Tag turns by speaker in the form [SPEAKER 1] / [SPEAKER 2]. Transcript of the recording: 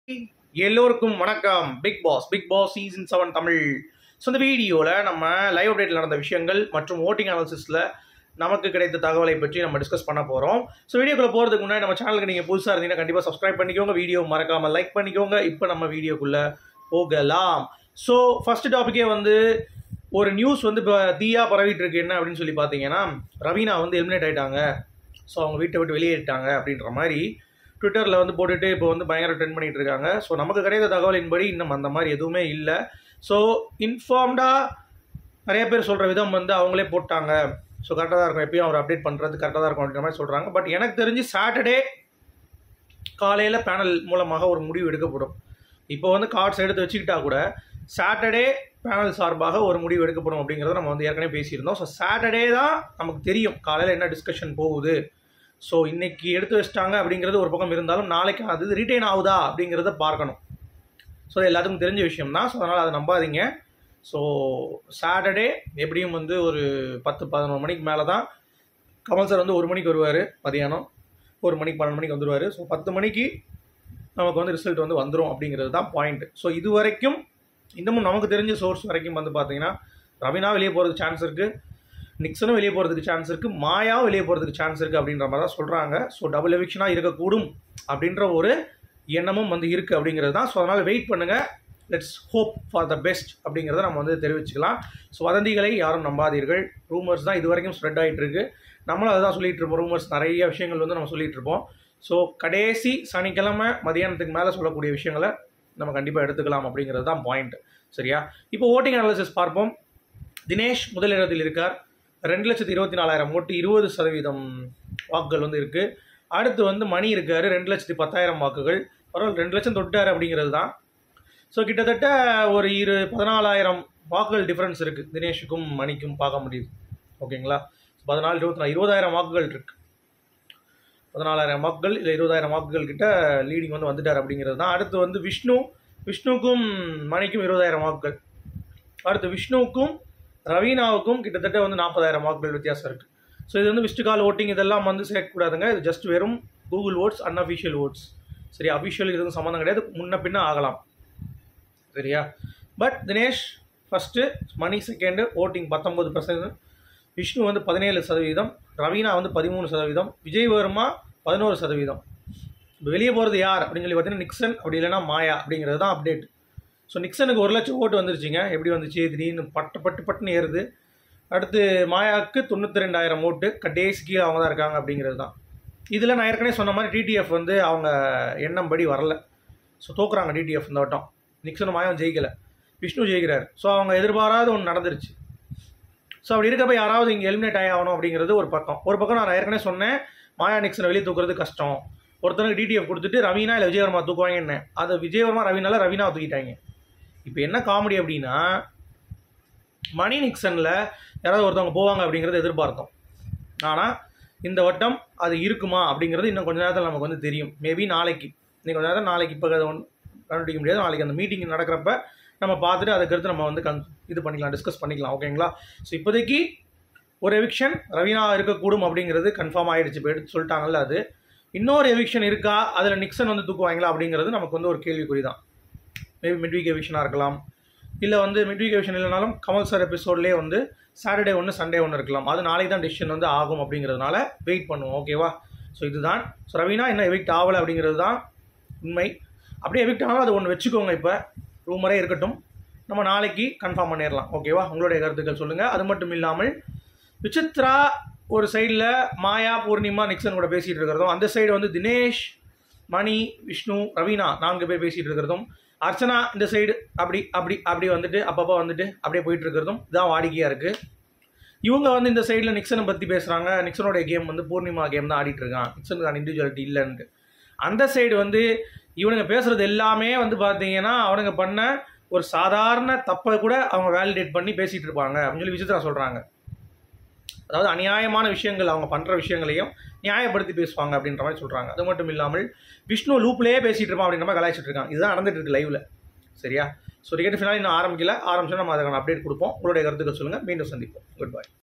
[SPEAKER 1] எல்லோருக்கும் வணக்கம் big boss big boss season seven Tamil so இந்த வீடியோவில் நம்ம லைவ் அப்டேட்டில் நடந்த விஷயங்கள் மற்றும் ஓட்டிங் அனாலிசிஸில் நமக்கு கிடைத்த தகவலை பற்றி நம்ம டிஸ்கஸ் பண்ண போகிறோம் ஸோ வீடியோக்குள்ளே போகிறதுக்கு முன்னாடி நம்ம சேனலுக்கு நீங்கள் புதுசாக இருந்தீங்கன்னா கண்டிப்பாக சப்ஸ்கிரைப் பண்ணிக்கோங்க வீடியோ மறக்காமல் லைக் பண்ணிக்கோங்க இப்போ நம்ம வீடியோக்குள்ளே போகலாம் ஸோ ஃபர்ஸ்ட் டாப்பிக்கே வந்து ஒரு நியூஸ் வந்து இப்போ தீயா பரவிட்டு இருக்கு என்ன அப்படின்னு சொல்லி பார்த்தீங்கன்னா ரவீனா வந்து எலிமினேட் ஆயிட்டாங்க ஸோ அவங்க வீட்டை விட்டு வெளியேறிட்டாங்க அப்படின்ற மாதிரி ட்விட்டரில் வந்து போட்டுட்டு இப்போ வந்து பயங்கர ட்ரெண்ட் பண்ணிட்டு இருக்காங்க ஸோ நமக்கு கிடைத்த தகவலின்படி இன்னும் அந்த மாதிரி எதுவுமே இல்லை ஸோ இன்ஃபார்ம்டாக நிறைய பேர் சொல்கிற விதம் வந்து அவங்களே போட்டாங்க ஸோ கரெக்டாக தான் இருக்கும் எப்பயும் அவர் அப்டேட் பண்ணுறது கரெக்டாக தான் இருக்கும் அப்படின்ற மாதிரி சொல்கிறாங்க பட் எனக்கு தெரிஞ்சு சாட்டர்டே காலையில் பேனல் மூலமாக ஒரு முடிவு எடுக்கப்படும் இப்போ வந்து கார்ட்ஸ் எடுத்து வச்சுக்கிட்டா கூட சாட்டர்டே பேனல் சார்பாக ஒரு முடிவு எடுக்கப்படும் அப்படிங்கிறத நம்ம வந்து ஏற்கனவே பேசியிருந்தோம் ஸோ சாட்டர்டே தான் நமக்கு தெரியும் காலையில் என்ன டிஸ்கஷன் போகுது ஸோ இன்னைக்கு எடுத்து வச்சிட்டாங்க அப்படிங்கிறது ஒரு பக்கம் இருந்தாலும் நாளைக்கு அது ரிட்டைன் ஆகுதா அப்படிங்கிறத பார்க்கணும் ஸோ எல்லாத்துக்கும் தெரிஞ்ச விஷயம் தான் ஸோ அதனால் அதை நம்பாதீங்க ஸோ சாட்டர்டே எப்படியும் வந்து ஒரு பத்து பதினொரு மணிக்கு மேலே தான் கமல் சார் வந்து ஒரு மணிக்கு வருவார் மதியானம் ஒரு மணிக்கு பன்னெண்டு மணிக்கு வந்துடுவார் ஸோ பத்து மணிக்கு நமக்கு வந்து ரிசல்ட் வந்து வந்துடும் அப்படிங்கிறது தான் பாயிண்ட் ஸோ இது வரைக்கும் இன்னமும் நமக்கு தெரிஞ்ச சோர்ஸ் வரைக்கும் வந்து பார்த்தீங்கன்னா ரவினா வெளியே போகிறதுக்கு சான்ஸ் இருக்குது நிக்சனும் வெளியே போகிறதுக்கு சான்ஸ் இருக்குது மாயாவும் வெளியே போகிறதுக்கு சான்ஸ் இருக்குது அப்படின்ற மாதிரி தான் சொல்கிறாங்க ஸோ டபுள் எவிக்ஷனாக இருக்கக்கூடும் அப்படின்ற ஒரு எண்ணமும் வந்து இருக்குது அப்படிங்கிறது தான் ஸோ அதனால் வெயிட் பண்ணுங்கள் let's hope for the best அப்படிங்கிறத நம்ம வந்து தெரிவிச்சுக்கலாம் ஸோ வதந்திகளை யாரும் நம்பாதீர்கள் ரூமர்ஸ் தான் இது வரைக்கும் ஸ்ப்ரெட் ஆகிட்டு இருக்கு நம்மளும் அதை தான் சொல்லிட்டு இருப்போம் ரூமர்ஸ் நிறைய விஷயங்கள் வந்து நம்ம சொல்லிட்டு இருப்போம் ஸோ கடைசி சனிக்கிழமை மதியானத்துக்கு மேலே சொல்லக்கூடிய விஷயங்களை நம்ம கண்டிப்பாக எடுத்துக்கலாம் அப்படிங்கிறது தான் பாயிண்ட் சரியா இப்போ ஓட்டிங் அனாலிசிஸ் பார்ப்போம் தினேஷ் முதலிடத்தில் இருக்கார் ரெண்டு லட்சத்தி இருபத்தி நாலாயிரம் ஓட்டு இருபது சதவீதம் வாக்குகள் வந்து இருக்குது அடுத்து வந்து மணி இருக்கார் ரெண்டு லட்சத்தி பத்தாயிரம் வாக்குகள் பரவாயில்ல ரெண்டு லட்சம் தொட்டார் அப்படிங்கிறது தான் ஸோ கிட்டத்தட்ட ஒரு இரு பதினாலாயிரம் வாக்குகள் டிஃப்ரென்ஸ் இருக்குது தினேஷுக்கும் மணிக்கும் பார்க்க முடியுது ஓகேங்களா பதினாலு இருபத்தி நாலு இருபதாயிரம் வாக்குகள் இருக்குது பதினாலாயிரம் வாக்குகள் இல்லை இருபதாயிரம் வாக்குகள் கிட்ட லீடிங் வந்து வந்துட்டார் அப்படிங்கிறது தான் அடுத்து வந்து விஷ்ணு விஷ்ணுக்கும் மணிக்கும் இருபதாயிரம் வாக்குகள் அடுத்து விஷ்ணுவுக்கும் ரவீனாவுக்கும் கிட்டத்தட்ட வந்து நாற்பதாயிரம் வாக்குகள் வித்தியாசம் இருக்குது ஸோ இது வந்து விஸ்டு கால் ஓட்டிங் இதெல்லாம் வந்து சேர்க்கக்கூடாதுங்க இது ஜஸ்ட் வெறும் கூகுள் ஓட்ஸ் அன்அஃபிஷியல் ஓட்ஸ் சரி அஃபிஷியல் இதுக்கும் சம்மந்தம் கிடையாது முன்ன பின்ன ஆகலாம் சரியா but Dinesh first Mani second voting பத்தொம்பது பர்சன்ட் விஷ்ணு வந்து பதினேழு சதவீதம் ரவீனா வந்து பதிமூணு சதவீதம் விஜய் வர்மா பதினோரு சதவீதம் இப்போ வெளியே போகிறது யார் அப்படின்னு சொல்லி பார்த்தீங்கன்னா நிக்சன் அப்படி இல்லைன்னா மாயா அப்படிங்கிறது தான் அப்டேட் ஸோ நிக்சனுக்கு ஒரு லட்சம் ஓட்டு வந்துருச்சுங்க எப்படி வந்துச்சு திடீர்னு பட்டு பட்டு பட்டுன்னு ஏறுது அடுத்து மாயாவுக்கு தொண்ணூற்றி ரெண்டாயிரம் ஓட்டு கடைசி கீழே அவங்க தான் இருக்காங்க அப்படிங்கிறது தான் இதில் நான் ஏற்கனவே சொன்ன மாதிரி டிடிஎஃப் வந்து அவங்க எண்ணம் படி வரல ஸோ தோக்குறாங்க டிடிஎஃப் இந்த வட்டம் நிக்சனும் மாயாவும் ஜெயிக்கலை விஷ்ணு ஜெயிக்கிறார் ஸோ அவங்க எதிர்பாராத ஒன்று நடந்துருச்சு ஸோ அப்படி இருக்கப்ப யாராவது இங்கே எலிமினேட் ஆகி ஆகணும் அப்படிங்கிறது ஒரு பக்கம் ஒரு பக்கம் நான் ஏற்கனவே சொன்னேன் மாயா நிக்சனை வெளியே தூக்குறது கஷ்டம் ஒருத்தனுக்கு டிடிஎஃப் கொடுத்துட்டு ரவீனா இல்லை விஜயவர்மா தூக்குவாங்கன்னு அதை விஜயவர்மா ரவீனால ரவீனா தூக்கிட்டாங்க இப்போ என்ன காமெடி அப்படின்னா மணி நிக்சனில் யாராவது ஒருத்தவங்க போவாங்க அப்படிங்கிறத எதிர்பார்த்தோம் ஆனால் இந்த வட்டம் அது இருக்குமா அப்படிங்கிறது இன்னும் கொஞ்ச நேரத்தில் நமக்கு வந்து தெரியும் மேபி நாளைக்கு இன்னைக்கு கொஞ்ச நேரம் நாளைக்கு இப்போ அதை ஒன்று கண்டுபிடிக்க முடியாது நாளைக்கு அந்த மீட்டிங் நடக்கிறப்ப நம்ம பார்த்துட்டு அதுக்கடுத்து நம்ம வந்து கன் இது பண்ணிக்கலாம் டிஸ்கஸ் பண்ணிக்கலாம் ஓகேங்களா ஸோ இப்போதைக்கு ஒரு எவிக்ஷன் ரவீனா இருக்கக்கூடும் அப்படிங்கிறது கன்ஃபார்ம் ஆகிடுச்சு இப்போ எடுத்து சொல்லிட்டாங்கல்ல அது இன்னொரு எவிக்ஷன் இருக்கா அதில் நிக்சன் வந்து தூக்குவாங்களா அப்படிங்கிறது நமக்கு வந்து ஒரு கேள்விக்குறி தான் மேபி மிட்வீக் எவிஷனாக இருக்கலாம் இல்லை வந்து மிட்வீக் எவிஷன் இல்லைனாலும் கமல் சார் எபிசோட்லேயே வந்து சாட்டர்டே ஒன்று சண்டே ஒன்று இருக்கலாம் அது நாளைக்கு தான் டிசிஷன் வந்து ஆகும் அப்படிங்கிறதுனால வெயிட் பண்ணுவோம் ஓகேவா ஸோ இதுதான் ஸோ ரவீனா என்ன எவிக்ட் ஆகலை அப்படிங்கிறது தான் உண்மை அப்படியே எவிக்ட் ஆனாலும் அது ஒன்று வச்சுக்கோங்க இப்போ ரூமரே இருக்கட்டும் நம்ம நாளைக்கு கன்ஃபார்ம் பண்ணிடலாம் ஓகேவா உங்களுடைய கருத்துக்கள் சொல்லுங்கள் அது மட்டும் இல்லாமல் விசித்ரா ஒரு சைடில் மாயா பூர்ணிமா நிக்சன் கூட பேசிகிட்டு இருக்கிறதும் அந்த சைடு வந்து தினேஷ் மணி விஷ்ணு ரவீனா நான்கு பேர் பேசிகிட்டு இருக்கிறதும் அர்ச்சனா இந்த சைடு அப்படி அப்படி அப்படி வந்துட்டு அப்பப்போ வந்துட்டு அப்படியே போயிட்டு இருக்கிறதும் இதான் வாடிக்கையாக இருக்குது இவங்க வந்து இந்த சைடில் நிக்சனை பற்றி பேசுகிறாங்க நிக்சனுடைய கேம் வந்து பூர்ணிமா கேம் தான் ஆடிட்டு இருக்கான் நிக்சனுக்கு இண்டிவிஜுவாலிட்டி இல்லைன்ட்டு அந்த சைடு வந்து இவனுங்க பேசுகிறது எல்லாமே வந்து பார்த்தீங்கன்னா அவனுங்க பண்ண ஒரு சாதாரண தப்பை கூட அவங்க வேலிடேட் பண்ணி பேசிகிட்டு இருப்பாங்க அப்படின்னு சொல்லி விசித்ரா சொல்கிறாங்க அதாவது அநியாயமான விஷயங்கள் அவங்க பண்ணுற விஷயங்களையும் நியாயப்படுத்தி பேசுவாங்க அப்படின்ற மாதிரி சொல்கிறாங்க அது மட்டும் இல்லாமல் விஷ்ணு லூப்லேயே பேசிகிட்டு இருப்பான் அப்படின்ற மாதிரி கலாய்ச்சிட்டு இருக்கான் இதுதான் நடந்துட்டு இருக்கு லைவில் சரியா ஸோ டிக்கெட் ஃபினால் இன்னும் ஆரம்பிக்கல ஆரம்பிச்சோன்னா நம்ம அதுக்கான அப்டேட் கொடுப்போம் உங்களுடைய கருத்துக்கள் சொல்லுங்கள் மீண்டும் சந்திப்போம் குட் பை